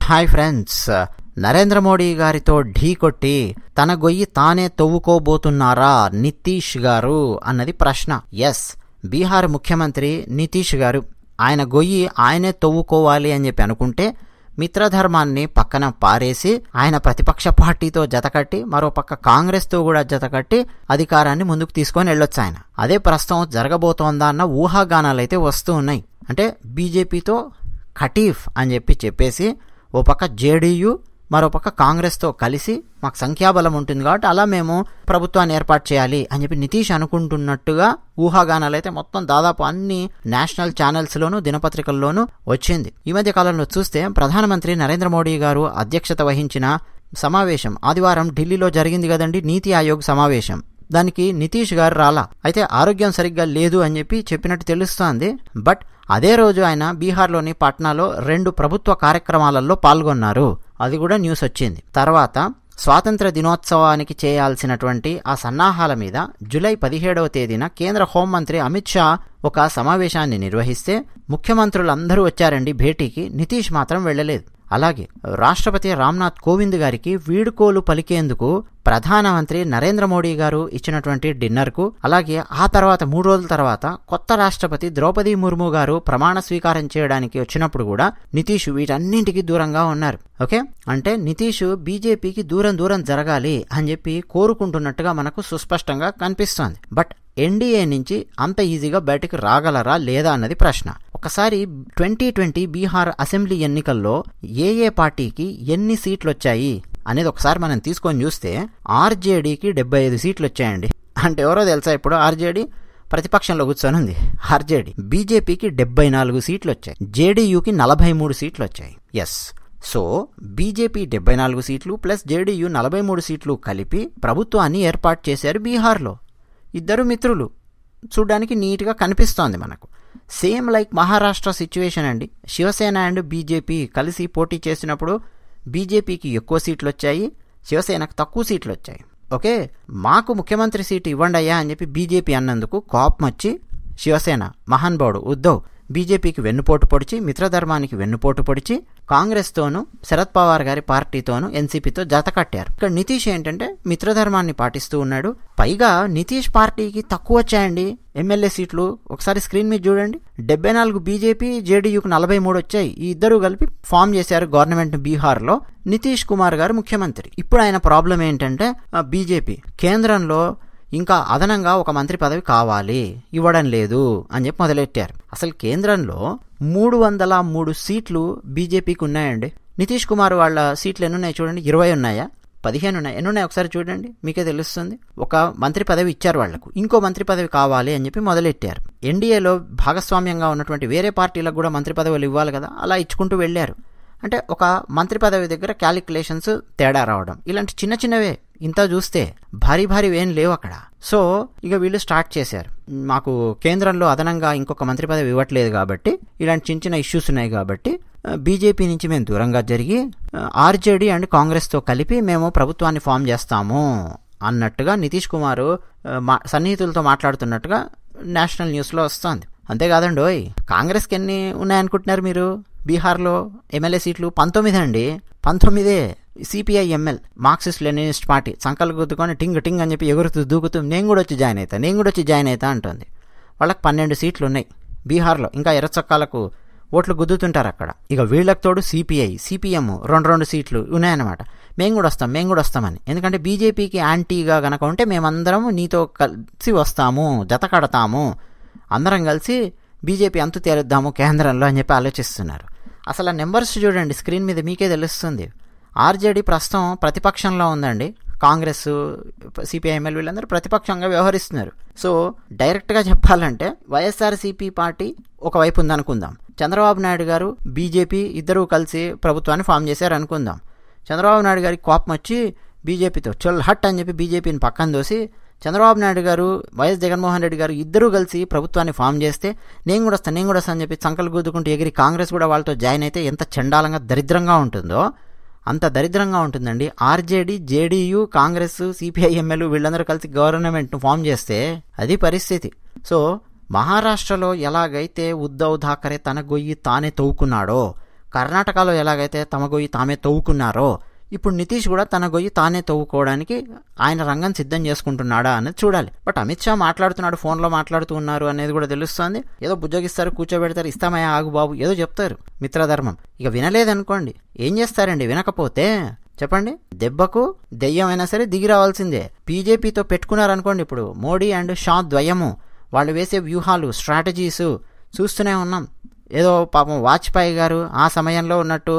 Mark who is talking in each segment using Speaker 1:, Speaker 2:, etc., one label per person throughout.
Speaker 1: hi friends Narendra Modi గారితో ఢీ కొట్టి తన గొయ్యి తానే తవ్వుకోబోతున్నారా నితీష్ గారు అన్నది ప్రశ్న ఎస్ బీహార్ ముఖ్యమంత్రి నితీష్ గారు ఆయన గొయ్యి ఆయనే తవ్వుకోవాలి అని చెప్పి అనుకుంటే మిత్రధర్మాన్ని పక్కన పారేసి ఆయన ప్రతిపక్ష పార్టీతో జతకట్టి మరో పక్క కాంగ్రెస్తో కూడా జతకట్టి అధికారాన్ని ముందుకు తీసుకొని వెళ్ళొచ్చు ఆయన అదే ప్రస్తుతం జరగబోతోందా అన్న ఊహాగానాలైతే వస్తూ ఉన్నాయి అంటే బీజేపీతో ఖటీఫ్ అని చెప్పి చెప్పేసి ఓ పక్క జేడీయూ మరో పక్క కాంగ్రెస్తో కలిసి మాకు సంఖ్యాబలం ఉంటుంది కాబట్టి అలా మేము ప్రభుత్వాన్ని ఏర్పాటు చేయాలి అని చెప్పి నితీష్ అనుకుంటున్నట్టుగా ఊహాగానాలు అయితే మొత్తం దాదాపు అన్ని నేషనల్ ఛానల్స్లోనూ దినపత్రికల్లోనూ వచ్చింది ఈ మధ్య కాలంలో చూస్తే ప్రధానమంత్రి నరేంద్ర మోడీ గారు అధ్యక్షత వహించిన సమావేశం ఆదివారం ఢిల్లీలో జరిగింది కదండి నీతి ఆయోగ్ సమావేశం దానికి నితీష్ గారు రాలా అయితే ఆరోగ్యం సరిగ్గా లేదు అని చెప్పి చెప్పినట్టు తెలుస్తోంది బట్ అదే రోజు ఆయన బీహార్లోని పాట్నాలో రెండు ప్రభుత్వ కార్యక్రమాలలో పాల్గొన్నారు అది కూడా న్యూస్ వచ్చింది తర్వాత స్వాతంత్ర దినోత్సవానికి చేయాల్సినటువంటి ఆ సన్నాహాల మీద జూలై పదిహేడవ తేదీన కేంద్ర హోంమంత్రి అమిత్ షా ఒక సమావేశాన్ని నిర్వహిస్తే ముఖ్యమంత్రులందరూ వచ్చారండి భేటీకి నితీష్ మాత్రం వెళ్ళలేదు అలాగే రాష్ట్రపతి రామ్నాథ్ కోవింద్ గారికి వీడుకోలు పలికేందుకు ప్రధానమంత్రి నరేంద్ర మోడీ గారు ఇచ్చినటువంటి డిన్నర్కు అలాగే ఆ తర్వాత మూడు రోజుల తర్వాత కొత్త రాష్ట్రపతి ద్రౌపది ముర్ము గారు ప్రమాణ స్వీకారం చేయడానికి వచ్చినప్పుడు కూడా నితీష్ వీటన్నింటికి దూరంగా ఉన్నారు ఓకే అంటే నితీష్ బీజేపీకి దూరం దూరం జరగాలి అని చెప్పి కోరుకుంటున్నట్టుగా మనకు సుస్పష్టంగా కనిపిస్తోంది బట్ ఎన్డీఏ నుంచి అంత ఈజీగా బయటకు రాగలరా లేదా అన్నది ప్రశ్న ఒకసారి ట్వంటీ ట్వంటీ బీహార్ అసెంబ్లీ ఎన్నికల్లో ఏ ఏ పార్టీకి ఎన్ని సీట్లు వచ్చాయి అనేది ఒకసారి మనం తీసుకొని చూస్తే ఆర్జేడీకి డెబ్బై ఐదు సీట్లు వచ్చాయండి అంటే ఎవరో తెలుసా ఇప్పుడు ఆర్జేడీ ప్రతిపక్షంలో కూర్చొని ఉంది ఆర్జేడీ బీజేపీకి డెబ్బై నాలుగు సీట్లు వచ్చాయి జేడీయూకి నలభై మూడు సీట్లు వచ్చాయి ఎస్ సో బీజేపీ డెబ్బై నాలుగు సీట్లు ప్లస్ జేడీయూ నలభై మూడు సీట్లు కలిపి ప్రభుత్వాన్ని ఏర్పాటు చేశారు బీహార్లో ఇద్దరు మిత్రులు చూడ్డానికి నీట్గా కనిపిస్తోంది మనకు సేమ్ లైక్ మహారాష్ట్ర సిచ్యువేషన్ అండి శివసేన అండ్ బీజేపీ కలిసి పోటీ చేసినప్పుడు బీజేపీకి ఎక్కువ సీట్లు వచ్చాయి శివసేనకు తక్కువ సీట్లు వచ్చాయి ఓకే మాకు ముఖ్యమంత్రి సీటు ఇవ్వండి అయ్యా అని చెప్పి బీజేపీ అన్నందుకు కోపం వచ్చి శివసేన మహాన్భావుడు ఉద్ధవ్ బీజేపీకి వెన్నుపోటు పొడిచి మిత్రధర్మానికి వెన్నుపోటు పొడిచి కాంగ్రెస్తోనూ శరద్ పవార్ గారి పార్టీతోనూ ఎన్సీపీతో జత కట్టారు ఇక్కడ నితీష్ ఏంటంటే మిత్రధర్మాన్ని పాటిస్తూ ఉన్నాడు పైగా నితీష్ పార్టీకి తక్కువ వచ్చాయండి ఎమ్మెల్యే సీట్లు ఒకసారి స్క్రీన్ మీద చూడండి డెబ్బై నాలుగు బీజేపీ జేడీయూకు నలభై మూడు వచ్చాయి ఈ ఇద్దరు కలిపి ఫామ్ చేశారు గవర్నమెంట్ బీహార్లో నితీష్ కుమార్ గారు ముఖ్యమంత్రి ఇప్పుడు ఆయన ప్రాబ్లం ఏంటంటే బీజేపీ కేంద్రంలో ఇంకా అదనంగా ఒక మంత్రి పదవి కావాలి ఇవ్వడం లేదు అని చెప్పి మొదలెట్టారు అసలు కేంద్రంలో మూడు వందల మూడు సీట్లు బీజేపీకి ఉన్నాయండి నితీష్ కుమార్ వాళ్ళ సీట్లు ఎన్ని ఉన్నాయి చూడండి ఇరవై ఉన్నాయా పదిహేను ఉన్నాయి ఎన్ని ఉన్నాయి ఒకసారి చూడండి మీకే తెలుస్తుంది ఒక మంత్రి పదవి ఇచ్చారు వాళ్లకు ఇంకో మంత్రి పదవి కావాలి అని చెప్పి మొదలెట్టారు ఎన్డీఏలో భాగస్వామ్యంగా ఉన్నటువంటి వేరే పార్టీలకు కూడా మంత్రి పదవులు ఇవ్వాలి కదా అలా ఇచ్చుకుంటూ వెళ్ళారు అంటే ఒక మంత్రి పదవి దగ్గర క్యాలిక్యులేషన్స్ తేడా రావడం ఇలాంటి చిన్న చిన్నవే ఇంత చూస్తే భారీ భారీ ఏం లేవు అక్కడ సో ఇక వీళ్ళు స్టార్ట్ చేశారు మాకు కేంద్రంలో అదనంగా ఇంకొక మంత్రి పదవి ఇవ్వట్లేదు కాబట్టి ఇలాంటి చిన్న చిన్న ఇష్యూస్ ఉన్నాయి కాబట్టి బీజేపీ నుంచి మేము దూరంగా జరిగి ఆర్జేడీ అండ్ కాంగ్రెస్తో కలిపి మేము ప్రభుత్వాన్ని ఫామ్ చేస్తాము అన్నట్టుగా నితీష్ కుమార్ మా సన్నిహితులతో మాట్లాడుతున్నట్టుగా నేషనల్ న్యూస్లో వస్తుంది అంతేకాదండి ఓయ్ కాంగ్రెస్కి ఎన్ని ఉన్నాయనుకుంటున్నారు మీరు బీహార్లో ఎమ్మెల్యే సీట్లు పంతొమ్మిది అండి పంతొమ్మిదే CPI ML Marxist Leninist party సంకలు గుద్దుకొని టింగ్ టింగ్ అని చెప్పి ఎగురుతూ దూకుతూ నేను కూడా వచ్చి జాయిన్ అవుతా నేను కూడా వచ్చి జాయిన్ అవుతా అంటుంది వాళ్ళకి పన్నెండు సీట్లు ఉన్నాయి బీహార్లో ఇంకా ఎర్రచొక్కాలకు ఓట్లు గుద్దుతుంటారు అక్కడ ఇక వీళ్ళకి తోడు సిపిఐ సిపిఎం రెండు రెండు సీట్లు ఉన్నాయన్నమాట మేము కూడా వస్తాం మేము కూడా వస్తామని ఎందుకంటే బీజేపీకి యాంటీగా గనక ఉంటే మేమందరం నీతో కలిసి వస్తాము జత కడతాము అందరం కలిసి బీజేపీ అంతు తేలుద్దాము కేంద్రంలో అని చెప్పి ఆలోచిస్తున్నారు అసలు ఆ నెంబర్స్ చూడండి స్క్రీన్ మీద మీకే తెలుస్తుంది ఆర్జేడీ ప్రస్తుతం ప్రతిపక్షంలో ఉందండి కాంగ్రెస్ సిపిఐఎంఎల్ వీళ్ళందరూ ప్రతిపక్షంగా వ్యవహరిస్తున్నారు సో డైరెక్ట్గా చెప్పాలంటే వైఎస్ఆర్సీపీ పార్టీ ఒకవైపు ఉందనుకుందాం చంద్రబాబు నాయుడు గారు బీజేపీ ఇద్దరూ కలిసి ప్రభుత్వాన్ని ఫామ్ చేశారు అనుకుందాం చంద్రబాబు నాయుడు గారికి కోపం వచ్చి బీజేపీతో చొల్ హట్ అని చెప్పి బీజేపీని పక్కన దోసి చంద్రబాబు నాయుడు గారు వైఎస్ జగన్మోహన్ రెడ్డి గారు ఇద్దరూ కలిసి ప్రభుత్వాన్ని ఫామ్ చేస్తే నేను కూడా వస్తాను నేను కూడా వస్తాను అని చెప్పి సంకలు గుద్దుకుంటూ ఎగిరి కాంగ్రెస్ కూడా వాళ్ళతో జాయిన్ అయితే ఎంత చండాలంగా దరిద్రంగా ఉంటుందో అంత దరిద్రంగా ఉంటుందండి ఆర్జేడీ జేడీయూ కాంగ్రెస్ సిపిఐఎంఎల్ వీళ్ళందరూ కలిసి గవర్నమెంట్ను ఫామ్ చేస్తే అది పరిస్థితి సో మహారాష్ట్రలో ఎలాగైతే ఉద్ధవ్ ఠాకరే తన గొయ్యి తానే తవ్వుకున్నాడో కర్ణాటకలో ఎలాగైతే తమ గొయ్యి తామే తవ్వుకున్నారో ఇప్పుడు నితీష్ కూడా తన గొయ్యి తానే తవ్వుకోవడానికి ఆయన రంగం సిద్ధం చేసుకుంటున్నాడా అనేది చూడాలి బట్ అమిత్ షా మాట్లాడుతున్నాడు ఫోన్లో మాట్లాడుతూ ఉన్నారు అనేది కూడా తెలుస్తోంది ఏదో బుజ్జగిస్తారు కూర్చోబెడతారు ఇస్తామయ్యా ఆగు బాబు ఏదో చెప్తారు మిత్రధర్మం ఇక వినలేదనుకోండి ఏం చేస్తారండి వినకపోతే చెప్పండి దెబ్బకు దెయ్యమైనా సరే దిగి రావాల్సిందే బీజేపీతో పెట్టుకున్నారనుకోండి ఇప్పుడు మోడీ అండ్ షా ద్వయము వాళ్ళు వేసే వ్యూహాలు స్ట్రాటజీస్ చూస్తూనే ఉన్నాం ఏదో పాపం వాజ్పేయి గారు ఆ సమయంలో ఉన్నట్టు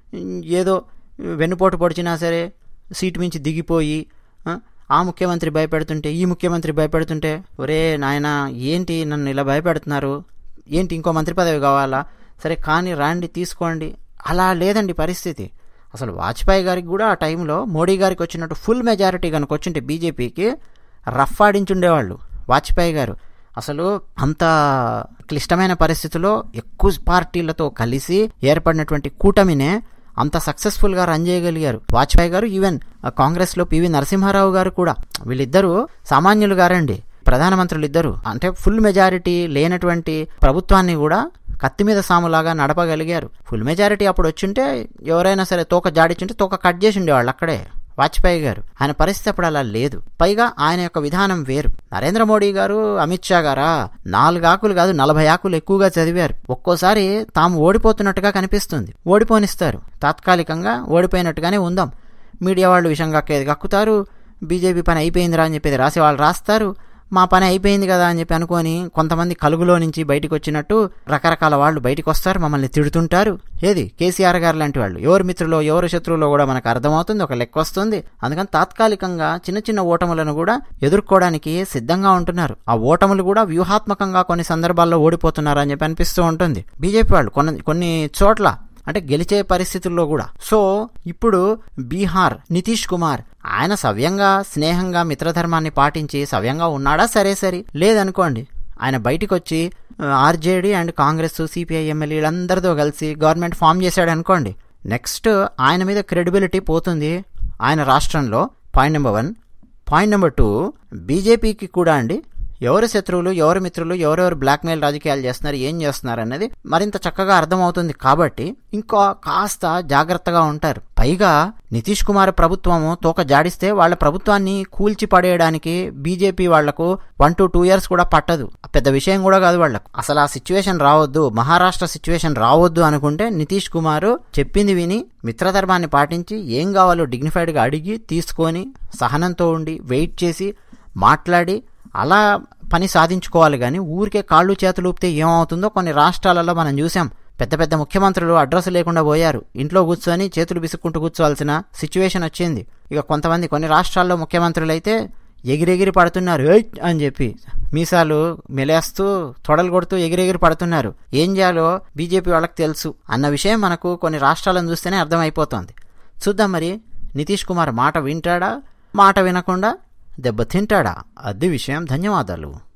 Speaker 1: ఏదో వెన్నుపోటు పొడిచినా సరే సీటు మించి దిగిపోయి ఆ, ఆ ముఖ్యమంత్రి భయపెడుతుంటే ఈ ముఖ్యమంత్రి భయపెడుతుంటే ఒరే నాయన ఏంటి నన్ను ఇలా భయపెడుతున్నారు ఏంటి ఇంకో మంత్రి పదవి కావాలా సరే కానీ రాండి తీసుకోండి అలా లేదండి పరిస్థితి అసలు వాజ్పేయి గారికి కూడా ఆ టైంలో మోడీ గారికి వచ్చినట్టు ఫుల్ మెజారిటీ కనుక వచ్చింటే బీజేపీకి రఫ్ ఆడించుండేవాళ్ళు వాజ్పేయి గారు అసలు అంత క్లిష్టమైన పరిస్థితుల్లో ఎక్కువ పార్టీలతో కలిసి ఏర్పడినటువంటి కూటమినే అంత సక్సెస్ఫుల్గా రన్ చేయగలిగారు వాజ్పేయి గారు ఈవెన్ కాంగ్రెస్లో పివి నరసింహారావు గారు కూడా వీళ్ళిద్దరూ సామాన్యులు గారండి ప్రధానమంత్రులు ఇద్దరు అంటే ఫుల్ మెజారిటీ లేనటువంటి ప్రభుత్వాన్ని కూడా కత్తి మీద సాములాగా నడపగలిగారు ఫుల్ మెజారిటీ అప్పుడు వచ్చుంటే ఎవరైనా సరే తోక జాడిచుంటే తోక కట్ చేసి ఉండేవాళ్ళు అక్కడే వాజ్పేయి గారు ఆయన పరిస్థితి అప్పుడు అలా లేదు పైగా ఆయన యొక్క విధానం వేరు నరేంద్ర మోడీ గారు అమిత్ షా గారా నాలుగు ఆకులు కాదు నలభై ఆకులు ఎక్కువగా చదివారు ఒక్కోసారి తాము ఓడిపోతున్నట్టుగా కనిపిస్తుంది ఓడిపోనిస్తారు తాత్కాలికంగా ఓడిపోయినట్టుగానే ఉందాం మీడియా వాళ్ళు విషయం కక్కేది కక్కుతారు బీజేపీ పని అయిపోయిందిరా అని చెప్పేది రాసే వాళ్ళు రాస్తారు మా పని అయిపోయింది కదా అని చెప్పి అనుకొని కొంతమంది కలుగులో నుంచి బయటకు వచ్చినట్టు రకరకాల వాళ్ళు బయటకు వస్తారు మమ్మల్ని తిడుతుంటారు ఏది కేసీఆర్ గారు లాంటి వాళ్ళు ఎవరు మిత్రులో ఎవరు శత్రువులో కూడా మనకు అర్థమవుతుంది ఒక లెక్క వస్తుంది అందుకని తాత్కాలికంగా చిన్న చిన్న ఓటములను కూడా ఎదుర్కోవడానికి సిద్ధంగా ఉంటున్నారు ఆ ఓటములు కూడా వ్యూహాత్మకంగా కొన్ని సందర్భాల్లో ఓడిపోతున్నారు అని చెప్పి అనిపిస్తూ ఉంటుంది బీజేపీ వాళ్ళు కొన్ని కొన్ని చోట్ల అంటే గెలిచే పరిస్థితుల్లో కూడా సో ఇప్పుడు బీహార్ నితీష్ కుమార్ ఆయన సవ్యంగా స్నేహంగా మిత్రధర్మాన్ని పాటించి సవ్యంగా ఉన్నాడా సరే సరే లేదనుకోండి ఆయన బయటికి వచ్చి RJD and Congress CPI MLA వీళ్ళందరితో కలిసి గవర్నమెంట్ ఫామ్ చేశాడు అనుకోండి నెక్స్ట్ ఆయన మీద క్రెడిబిలిటీ పోతుంది ఆయన రాష్ట్రంలో point number one point number two బీజేపీకి కూడా అండి ఎవరు శత్రువులు ఎవరు మిత్రులు ఎవరెవరు బ్లాక్మెయిల్ రాజకీయాలు చేస్తున్నారు ఏం చేస్తున్నారు అనేది మరింత చక్కగా అర్థమవుతుంది కాబట్టి ఇంకా కాస్త జాగ్రత్తగా ఉంటారు పైగా నితీష్ కుమార్ ప్రభుత్వము తోక జాడిస్తే వాళ్ళ ప్రభుత్వాన్ని కూల్చి పడేయడానికి బీజేపీ వాళ్లకు వన్ టు టూ ఇయర్స్ కూడా పట్టదు పెద్ద విషయం కూడా కాదు వాళ్ళకు అసలు ఆ సిచ్యువేషన్ రావద్దు మహారాష్ట్ర సిచ్యువేషన్ రావద్దు అనుకుంటే నితీష్ కుమార్ చెప్పింది విని మిత్రధర్మాన్ని పాటించి ఏం కావాలో డిగ్నిఫైడ్గా అడిగి తీసుకొని సహనంతో ఉండి వెయిట్ చేసి మాట్లాడి అలా పని సాధించుకోవాలి కానీ ఊరికే కాళ్ళు చేతులు ఊపితే ఏమవుతుందో కొన్ని రాష్ట్రాలలో మనం చూసాం పెద్ద పెద్ద ముఖ్యమంత్రులు అడ్రస్ లేకుండా పోయారు ఇంట్లో కూర్చొని చేతులు బిసుక్కుంటూ కూర్చోవాల్సిన సిచ్యువేషన్ వచ్చింది ఇక కొంతమంది కొన్ని రాష్ట్రాల్లో ముఖ్యమంత్రులు అయితే ఎగిరెగిరి పడుతున్నారు "ఏయ్" అని చెప్పి మీసాలు మెలేస్తూ తొడలు కొడుతూ ఎగిరెగిరి పడుతున్నారు ఏం చేయాలో బీజేపీ వాళ్ళకి తెలుసు అన్న విషయం మనకు కొన్ని రాష్ట్రాలను చూస్తేనే అర్థమైపోతుంది చూద్దాం మరి నితీష్ కుమార్ మాట వింటాడా మాట వినకుండా దెబ్బతింటాడా అది విషయం ధన్యవాదాలు